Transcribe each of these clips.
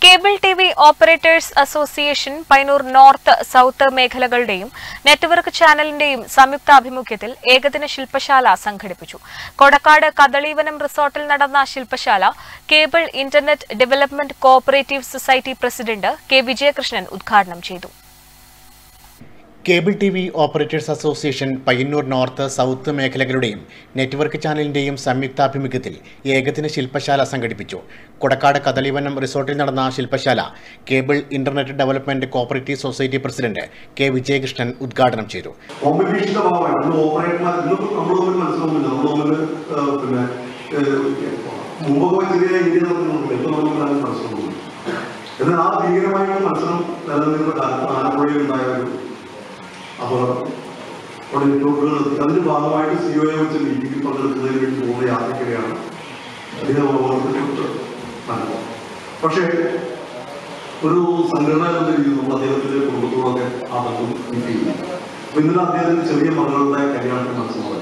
cable T V operators association Payyanur north south മേഖലകളുടെയും network ചാനലിന്റെയും സംയുക്താഭിമുഖ്യത്തിൽ ഏകദിന ശില്പശാല സംഘടിപ്പിച്ചു കൊടക്കാട് കദളീവനം റിസോർട്ടിൽ നടന്ന ശില്പശാല cable internet development cooperative society president K Vijayakrishnan ഉദ്ഘാടനം ചെയ്തു cable T V operators association Payyanur north south മേഖലകളുടെയും നെറ്റ്വർക്ക് ചാനലിന്റെയും സംയുക്താഭിമുഖ്യത്തിൽ ഏകദിന ശില്പശാല സംഘടിപ്പിച്ചു കൊടക്കാട് കദളിവനം റിസോർട്ടിൽ നടന്ന ശില്പശാല cable internet development cooperative society president K Vijayakrishnan ഉദ്ഘാടനം ചെയ്തു കോമ്പറ്റീഷന്റെ ഭാഗമായിട്ട് നമ്മൾ ഓപ്പറേറ്റർമാർ ഇന്നിപ്പോൾ നമ്മൾ തമ്മിൽ മനസ്സിലാവുന്നില്ല നമ്മൾ തമ്മിൽ ആ, പിന്നെ ഏഹ്, മുമ്പൊക്കെ ചെറിയ ഏരിയ നടക്കുന്നുണ്ട് ഇപ്പൊ നമ്മൾ ആരും മനസ്സിലാവുന്നില്ല എന്നാൽ ആ ഭീകരമായിട്ടുള്ള മത്സരം നിലനിന്നിരുന്ന കാലത്ത് ആലപ്പുഴയിൽ ഉണ്ടായ ഒരു അപകടം അവിടെ നെറ്റ്വർക്കുകൾ അതിന്റെ ഭാഗമായിട്ട് സി ഒ എ വെച്ച് മീറ്റിംഗിൽ പങ്കെടുക്കുന്നതിന് വേണ്ടി പോകുന്ന യാത്രയ്ക്കിടെയാണ് അദ്ദേഹം അപകടത്തിൽപ്പെട്ട് മരണം പക്ഷേ ഒരു സംഘടന എന്ന രീതിയിൽ നമ്മൾ അദ്ദേഹത്തിന്റെ കുടുംബത്തോടൊക്കെ ആ ബന്ധം കീപ്പ് ചെയ്യുന്നു അപ്പൊ ഇന്നലെ അദ്ദേഹത്തിന്റെ ചെറിയ മകളുടെ കല്യാണത്തിന് മനസ്സിലായി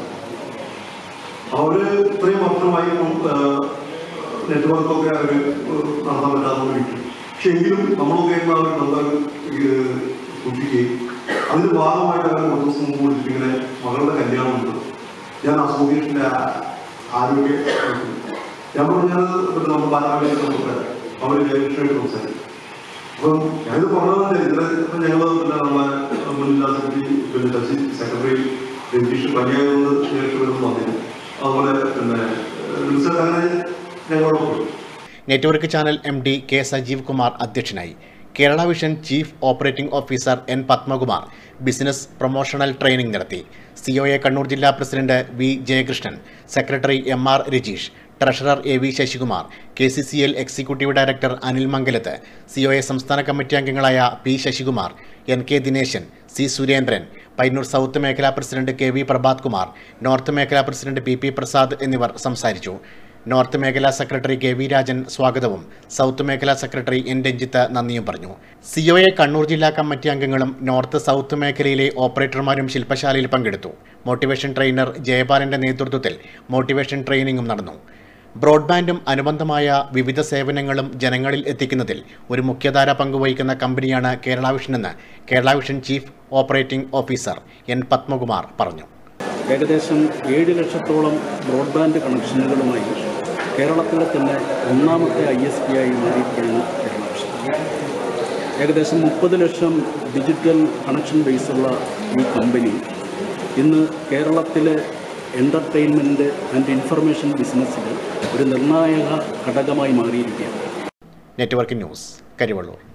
അവര് ഇത്രയും വർഷമായി നെറ്റ്വർക്കൊക്കെ അവര് നടത്താൻ പറ്റാതെ വിട്ടു പക്ഷെ എങ്കിലും നമ്മളൊക്കെ ആ ഒരു ബന്ധം ഏഹ്, സൂക്ഷിക്കുകയും അതിന്റെ ഭാഗമായിട്ട് അവർ കുറച്ച് ദിവസം മുമ്പ് വിളിച്ചിട്ട് ഇങ്ങനെ മകളുടെ കല്യാണമുണ്ട് ഞാൻ അസോസിയേഷന്റെ ആരോഗ്യ ഞാൻ പറഞ്ഞത് പിന്നെ നമ്മൾ ബാലാവേശ അവർ ജയകൃഷ്ണനായിട്ട് സംസാരിക്കും അപ്പം ഞാനിത് പറഞ്ഞതെന്ന് ഇന്നലെ ഇപ്പം ഞങ്ങൾ പിന്നെ നമ്മളെ മുൻ ജില്ലാ സെക്രട്ടറി പിന്നെ ശശി സെക്രട്ടറി രതീഷ് പനിയായതുകൊണ്ട് ജയകൃഷ്ണൻ വന്നില്ല അതുപോലെ പിന്നെ റിസൾട്ട് അങ്ങനെ ഞങ്ങളോട് പോയി network channel M D K Sajeev Kumar അധ്യക്ഷനായി Kerala vision chief operating officer N Padmakumar business promotional training നടത്തി സിഒഎ കണ്ണൂർ ജില്ലാ president V Jayakrishnan secretary M R Rajeesh treasurer A V Sasikumar K C C L executive director Anil Mangalath COA സംസ്ഥാന കമ്മിറ്റി അംഗങ്ങളായ P Sasikumar N K Dineshan C Surendran Payyanur south മേഖലാ president K V Prabhath Kumar north മേഖലാ president P P Prasad എന്നിവർ സംസാരിച്ചു north മേഖലാ secretary K V Rajan സ്വാഗതവും south മേഖലാ secretary N Ranjith നന്ദിയും പറഞ്ഞു സിഒഎ കണ്ണൂർ ജില്ലാ കമ്മിറ്റി അംഗങ്ങളും നോർത്ത് സൗത്ത് മേഖലയിലെ ഓപ്പറേറ്റർമാരും ശില്പശാലയിൽ പങ്കെടുത്തു മോട്ടിവേഷൻ ട്രെയിനർ ജയപാലന്റെ നേതൃത്വത്തിൽ മോട്ടിവേഷൻ ട്രെയിനിങ്ങും നടന്നു ബ്രോഡ്ബാൻഡും അനുബന്ധമായ വിവിധ സേവനങ്ങളും ജനങ്ങളിൽ എത്തിക്കുന്നതിൽ ഒരു മുഖ്യധാര പങ്കുവഹിക്കുന്ന കമ്പനിയാണ് കേരള വിഷനെന്ന് Kerala vision chief operating officer N Padmakumar പറഞ്ഞു ഏകദേശം ഏഴ് ലക്ഷത്തോളം ബ്രോഡ്ബാൻഡ് കണക്ഷനുകളുമായി കേരളത്തിലെ തന്നെ ഒന്നാമത്തെ ഐ എസ് പി ആയി മാറിയിരിക്കുകയാണ് കേരള വിഷൻ ഏകദേശം മുപ്പത് ലക്ഷം ഡിജിറ്റൽ കണക്ഷൻ ബേസുള്ള ഈ കമ്പനി ഇന്ന് കേരളത്തിലെ എൻ്റർടൈൻമെൻറ്റ് ആൻഡ് ഇൻഫർമേഷൻ ബിസിനസ്സിൽ ഒരു നിർണായക ഘടകമായി മാറിയിരിക്കുകയാണ് നെറ്റ്വർക്ക് ന്യൂസ് കരിവള്ളൂർ